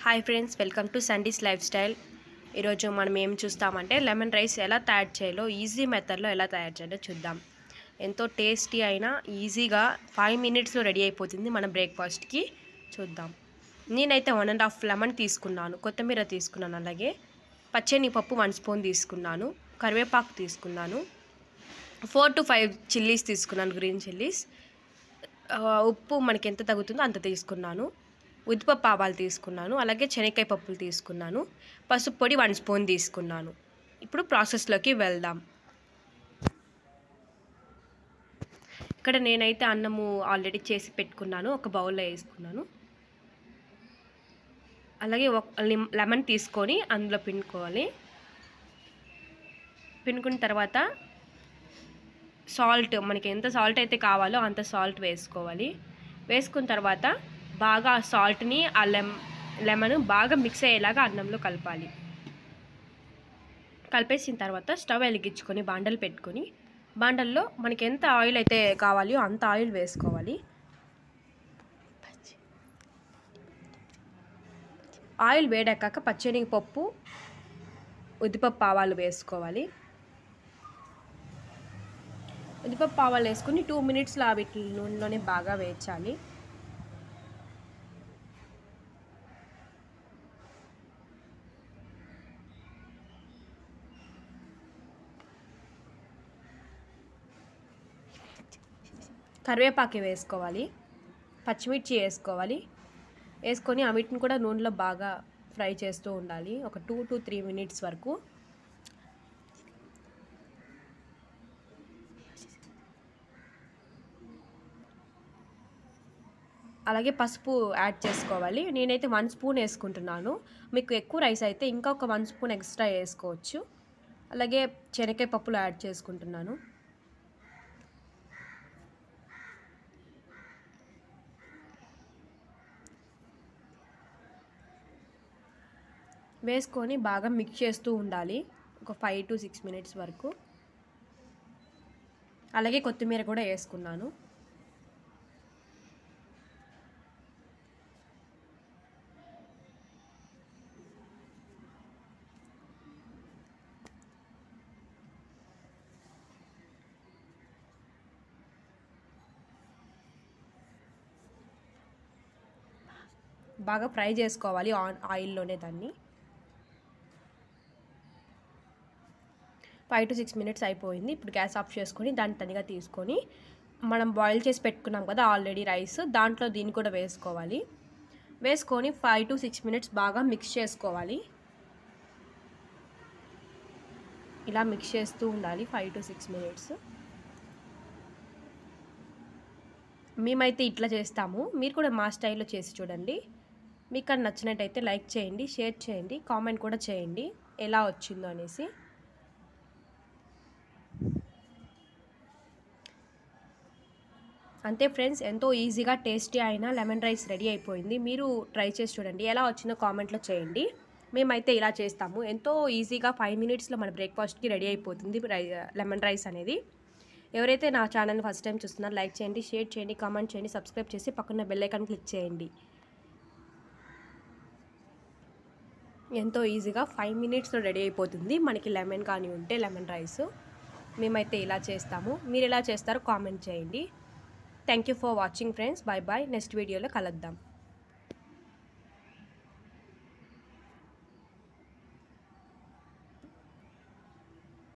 hi friends welcome to Sandy's lifestyle ఈరోజు మనం ఏం చూస్తామంటే లెమన్ రైస్ ఎలా తయారు చేయాలో ఈజీ మెథడ్లో ఎలా తయారు చేయాలో చూద్దాం ఎంతో టేస్టీ అయినా ఈజీగా ఫైవ్ మినిట్స్లో రెడీ అయిపోతుంది మన బ్రేక్ఫాస్ట్కి చూద్దాం నేనైతే వన్ అండ్ హాఫ్ లెమన్ తీసుకున్నాను కొత్తిమీర తీసుకున్నాను అలాగే పచ్చని పప్పు వన్ స్పూన్ తీసుకున్నాను కరివేపాకు తీసుకున్నాను ఫోర్ టు ఫైవ్ చిల్లీస్ తీసుకున్నాను గ్రీన్ చిల్లీస్ ఆ, ఉప్పు మనకి ఎంత తగ్గుతుందో అంత తీసుకున్నాను ఉద్దిపప్పు ఆవాలు తీసుకున్నాను అలాగే శనక్కాయ పప్పులు తీసుకున్నాను పసుపు పొడి వన్ స్పూన్ తీసుకున్నాను ఇప్పుడు ప్రాసెస్లోకి వెళ్దాం ఇక్కడ నేనైతే అన్నము ఆల్రెడీ చేసి పెట్టుకున్నాను ఒక బౌల్లో వేసుకున్నాను అలాగే ఒక లిమ్- లెమన్ తీసుకొని అందులో పిండుకోవాలి పిండుకున్న తర్వాత సాల్ట్ మనకి ఎంత సాల్ట్ అయితే కావాలో అంత సాల్ట్ వేసుకోవాలి వేసుకున్న తర్వాత బాగా ఆ సాల్ట్ని ఆ లెమ్ లెమన్ బాగా మిక్స్ అయ్యేలాగా అన్నంలో కలపాలి కలిపేసిన తర్వాత స్టవ్ వెలిగించుకొని బాండలు పెట్టుకొని బాండల్లో మనకి ఎంత ఆయిల్ అయితే కావాలో అంత ఆయిల్ వేసుకోవాలి ఆయిల్ వేడాక పచ్చనిపప్పు ఉద్దిపప్పు ఆవాలు వేసుకోవాలి ఉద్దిపప్పు ఆవాలు వేసుకుని టూ మినిట్స్లో వీటి నూనెలోనే బాగా వేయించాలి కరివేపాకు వేసుకోవాలి పచ్చిమిర్చి వేసుకోవాలి వేసుకొని ఆ వీటిని కూడా నూనెలో బాగా ఫ్రై చేస్తూ ఉండాలి ఒక టూ టు త్రీ మినిట్స్ వరకు అలాగే పసుపు యాడ్ చేసుకోవాలి నేనైతే వన్ స్పూన్ వేసుకుంటున్నాను మీకు ఎక్కువ రైస్ అయితే ఇంకా ఒక వన్ స్పూన్ ఎక్స్ట్రా వేసుకోవచ్చు అలాగే శనక్కాయ పప్పులు యాడ్ చేసుకుంటున్నాను వేసుకొని బాగా మిక్స్ చేస్తూ ఉండాలి ఒక ఫైవ్ టు సిక్స్ మినిట్స్ వరకు అలాగే కొత్తిమీర కూడా వేసుకున్నాను బాగా ఫ్రై చేసుకోవాలి ఆన్ ఆయిల్లోనే దాన్ని ఫైవ్ టు సిక్స్ మినిట్స్ అయిపోయింది ఇప్పుడు గ్యాస్ ఆఫ్ చేసుకొని దాన్ని తనిగా తీసుకొని మనం బాయిల్ చేసి పెట్టుకున్నాం కదా ఆల్రెడీ రైస్ దాంట్లో దీన్ని కూడా వేసుకోవాలి వేసుకొని ఫైవ్ టు సిక్స్ మినిట్స్ బాగా మిక్స్ చేసుకోవాలి ఇలా మిక్స్ చేస్తూ ఉండాలి ఫైవ్ టు సిక్స్ మినిట్స్ మేమైతే ఇట్లా చేస్తాము మీరు కూడా మా స్టైల్లో చేసి చూడండి మీకు అది నచ్చినట్టయితే లైక్ చేయండి షేర్ చేయండి కామెంట్ కూడా చేయండి ఎలా వచ్చిందో అనేసి అంతే ఫ్రెండ్స్ ఎంతో ఈజీగా టేస్టీ అయిన లెమన్ రైస్ రెడీ అయిపోయింది మీరు ట్రై చేసి చూడండి ఎలా వచ్చిందో కామెంట్లో చేయండి మేమైతే ఇలా చేస్తాము ఎంతో ఈజీగా ఫైవ్ మినిట్స్లో మన బ్రేక్ఫాస్ట్కి రెడీ అయిపోతుంది రై లెమన్ రైస్ అనేది ఎవరైతే నా ఛానల్ని ఫస్ట్ టైం చూస్తున్నారో లైక్ చేయండి షేర్ చేయండి కామెంట్ చేయండి సబ్స్క్రైబ్ చేసి పక్కన బెల్ ఐకాన్ క్లిక్ చేయండి ఎంతో ఈజీగా ఫైవ్ మినిట్స్లో రెడీ అయిపోతుంది మనకి లెమన్ కానీ ఉంటే లెమన్ రైస్ మేమైతే ఇలా చేస్తాము మీరు ఎలా చేస్తారో కామెంట్ చేయండి thank you for watching friends bye bye next వీడియోలో కలుద్దాం